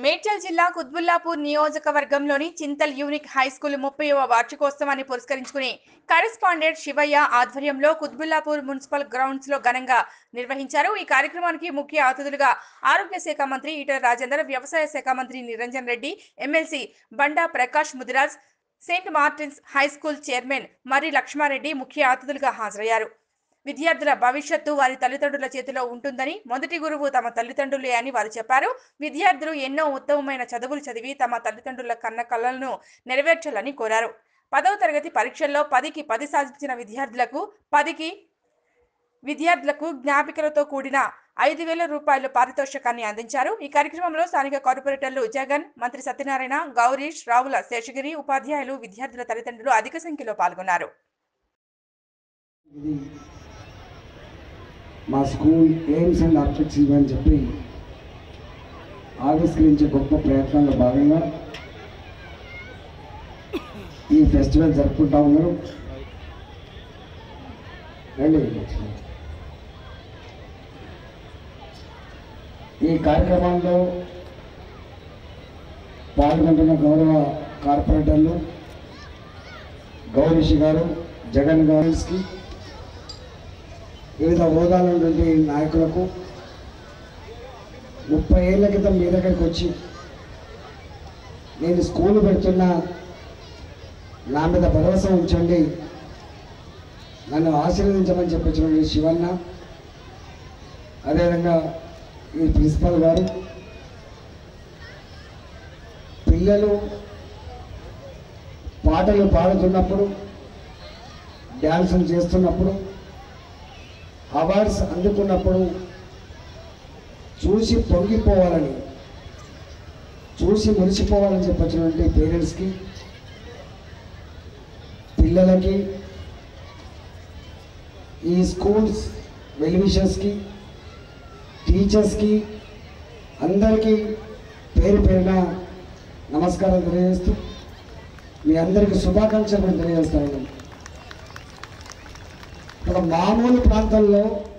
మేడ్చల్ జిల్లా కుత్బుల్లాపూర్ నియోజకవర్గంలోని చింతల్ unique high school ముప్పైవ వార్షికోత్సవాన్ని పురస్కరించుకుని కరెస్పాండెంట్ శివయ్య ఆధ్వర్యంలో కుత్బుల్లాపూర్ మున్సిపల్ గ్రౌండ్స్ లో ఘనంగా నిర్వహించారు ఈ కార్యక్రమానికి ముఖ్య అతిథులుగా ఆరోగ్య శాఖ మంత్రి ఈటల రాజేందర్ వ్యవసాయ శాఖ మంత్రి Niranjan Reddy MLC Banda Prakash Mudiraj Saint Martin's high school chairman Marri Lakshmareddy ముఖ్య అతిథులుగా హాజరయ్యారు విద్యార్థుల భవిష్యత్తు వారి తల్లిదండ్రుల చేతిలో ఉంటుందని మొదటి గురువు తమ తల్లిదండ్రులే అని వారు చెప్పారు విద్యార్థులు ఎన్నో ఉత్తమమైన చదువులు చదివి తమ తల్లిదండ్రుల కన్న కలలను నెరవేర్చాలని కోరారు పదవ తరగతి పరీక్షల్లో పదికి పది సాధించిన విద్యార్థులకు పదికి విద్యార్థులకు జ్ఞాపికలతో కూడిన ఐదు వేల రూపాయల పారితోషికాన్ని అందించారు ఈ కార్యక్రమంలో స్థానిక కార్పొరేటర్లు జగన్ మంత్రి సత్యనారాయణ గౌరీష్ రావుల శేషగిరి ఉపాధ్యాయులు విద్యార్థుల తల్లిదండ్రులు అధిక సంఖ్యలో పాల్గొన్నారు ఇది మా స్కూల్ ఎయిమ్స్ అండ్ ఆబ్జెక్ట్స్ ఇవని చెప్పి ఆవిష్కరించే గొప్ప ప్రయత్నంలో భాగంగా ఈ ఫెస్టివల్ జరుపుకుంటా ఉన్నారు రండి ఈ కార్యక్రమంలో పాల్గొంటున్న గౌరవ కార్పొరేటర్లు గౌరీష్ గారు జగన్ గారికి వివిధ హోదాల నుండి నాయకులకు ముప్పై ఏళ్ళ క్రితం మీ దగ్గరికి వచ్చి నేను స్కూల్ పెడుతున్నా నా మీద భరోసా ఉంచండి నన్ను ఆశీర్వదించమని చెప్పించిన శివన్న అదేవిధంగా ఈ ప్రిన్సిపల్ గారు పిల్లలు పాటలు పాడుతున్నప్పుడు డ్యాన్సులు చేస్తున్నప్పుడు అవార్డ్స్ అందుకున్నప్పుడు చూసి పొంగిపోవాలని చూసి మురిసిపోవాలని చెప్పచ్చినటువంటి పేరెంట్స్కి పిల్లలకి ఈ స్కూల్స్ వెల్విషర్స్కి టీచర్స్కి అందరికీ పేరు పేరున నమస్కారం తెలియజేస్తూ మీ అందరికీ శుభాకాంక్షలు తెలియజేస్తాను ఒక మామూలు ప్రాంతంలో